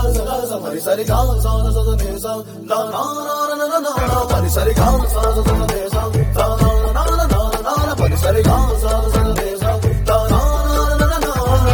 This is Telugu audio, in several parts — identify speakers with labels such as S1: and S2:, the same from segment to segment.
S1: మరి సరి గా సా స స నే సా నా నా నా నా నా నా నా మరి సరి గా సా స స నే సా నా నా నా నా నా నా నా మరి సరి గా సా స స నే సా నా నా నా నా నా నా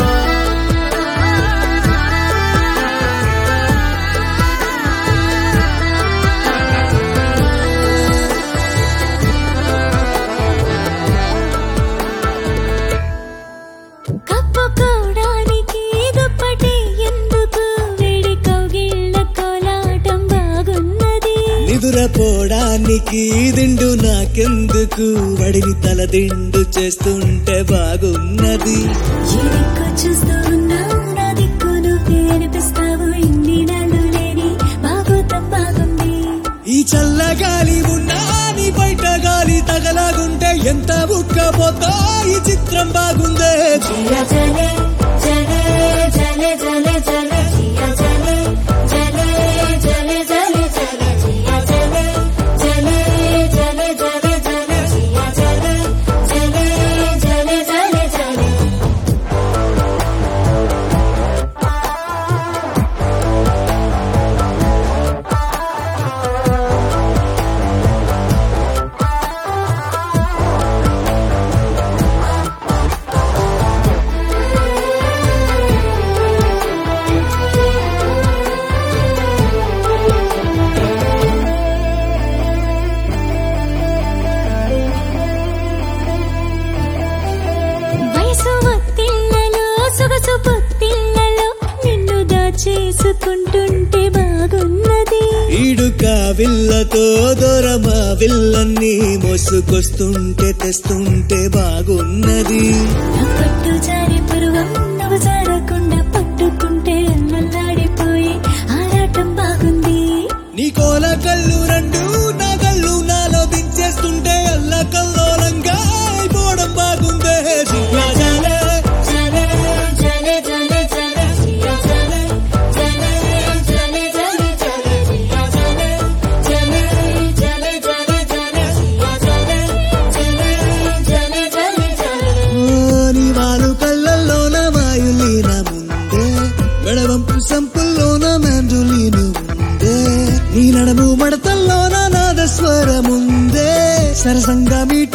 S2: కప్పుకోవడానికి దుప్పటి ఎందుకు వేడి కౌగిళ్ళ కోలాటం బాగున్నది
S3: నిదురపోవడానికి దిండు నాకెందుకు వడిని తల దిండు చేస్తుంటే బాగున్నది
S2: ఈ దిక్కు చూస్తూ ఉన్నావు నా దిక్కు నువ్వే అనిపిస్తావు ఇన్ని నాళ్ళు లేని బాగోతం బాగుంది
S3: ఈ చల్లగాలి ఉన్నా నీ బయట గాలి తగలాగుంటే ఎంత ఉక్కపోతా ఈ చిత్రం బాగుందే
S2: జియా జలే జలే జలే జలే జలే జియా జలే జలే జలే జలే జలే జియా జలే జలే జలే జలే జలే జియా జలే జలే జలే జలే జలే వయసు ఒత్తిళ్లలో సొగసు పొత్తిళ్లలో నిన్ను దాచేసుకుంటుంటే బాగున్నది
S3: ఈడుక విల్లతో దూరమా విల్లన్ని మోసుకొస్తుంటే తెస్తుంటే బాగున్నది
S2: నా పట్టు జారి పరువం నువ్వు జారకుండా పట్టుకుంటే అల్లల్లాడిపోయి ఆరాటం బాగుంది
S3: నీ కోల కళ్ళు రెండు నా కళ్ళు నాలో దించేస్తుంటే అల్ల కల్లోలంగా అయిపోవడం బాగుందే జియా జాలే,
S2: జలే జలే జలే జలే జియా జలే జలే జలే జలే జలే జియా జలే జలే జలే జలే జలే జియా జలే జలే జలే జలే జలే
S3: ఓ, నీ వాలు కళ్ళల్లోన వాయులీన ముందే మెడవంపు సంపుల్లోన మ్యాంజులీను ఉందే నీ నడము మడతల్లోన నాదస్వరముందే సరసంగా మీట